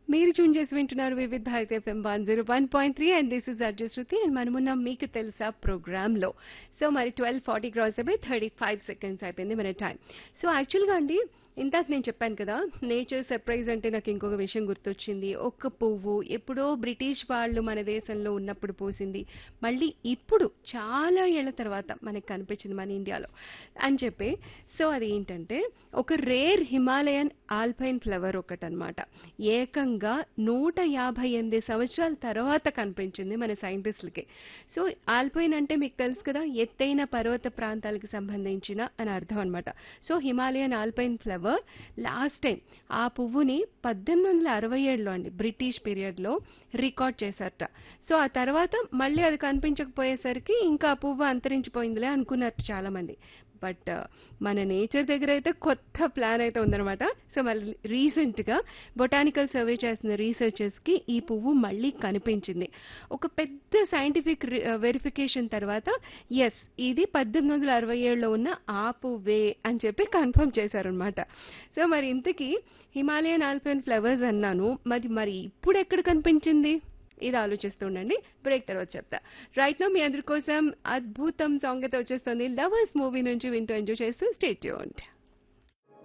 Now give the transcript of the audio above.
మీరు చూన్ చేసి వింటున్నారు వివిధ అయితే FM one zero one point three and this is RJ Shruti and మనమున్న మీకు తెలుసా ప్రోగ్రామ్ లో సో మరి ట్వెల్వ్ ఫార్టీ క్రాస్ అయిపోయి థర్టీ ఫైవ్ సెకండ్స్ అయిపోయింది మన టైం సో యాక్చువల్గా అండి ఇందాక నేను చెప్పాను కదా నేచర్ సర్ప్రైజ్ అంటే నాకు ఇంకొక విషయం గుర్తొచ్చింది ఒక్క పువ్వు ఎప్పుడో బ్రిటిష్ వాళ్ళు మన దేశంలో ఉన్నప్పుడు పూసింది మళ్ళీ ఇప్పుడు చాలా ఏళ్ల తర్వాత మనకి కనిపించింది మన ఇండియాలో అని చెప్పి సో అది ఏంటంటే ఒక రేర్ హిమాలయన్ ఆల్పైన్ ఫ్లవర్ ఒకటనమాట ఏకంగా నూట యాభై ఎనిమిది సంవత్సరాల తర్వాత కనిపించింది మన సైంటిస్టులకి సో ఆల్పైన్ అంటే మీకు తెలుసు కదా ఎత్తైన పర్వత ప్రాంతాలకు సంబంధించిన అని అర్థం అనమాట so Himalayan alpine flower last time ఆ పువ్వుని పద్దెనిమిది వందల అరవై ఏడులో అండి బ్రిటిష్ పీరియడ్లో రికార్డ్ చేశారట సో ఆ తర్వాత మళ్ళీ అది కనిపించకపోయేసరికి ఇంకా ఆ పువ్వు అంతరించిపోయిందిలే అనుకున్నారు చాలా మంది బట్ మన నేచర్ దగ్గర అయితే కొత్త ప్లాన్ అయితే ఉందన్నమాట సో మళ్ళీ రీసెంట్గా బొటానికల్ సర్వే చేసిన రీసెర్చర్స్కి ఈ పువ్వు మళ్ళీ కనిపించింది ఒక పెద్ద సైంటిఫిక్ వెరిఫికేషన్ తర్వాత ఎస్ ఇది పద్దెనిమిది వందల అరవై ఏడులో ఉన్న ఆ పువ్వే అని చెప్పి కన్ఫర్మ్ చేశారనమాట సో మరి ఇంతకీ హిమాలయన్ ఆల్పైన్ ఫ్లవర్స్ అన్నాను మరి మరి ఇప్పుడు ఎక్కడ కనిపించింది ఇది ఆలోచిస్తూ ఉండండి బ్రేక్ తర్వాత చెప్తా రైట్ నో మీ అందరి కోసం అద్భుతం సాంగ్ అయితే వచ్చేస్తుంది లవర్స్ మూవీ నుంచి వింటూ ఎంజాయ్ చేస్తూ స్టేట్ యూంట్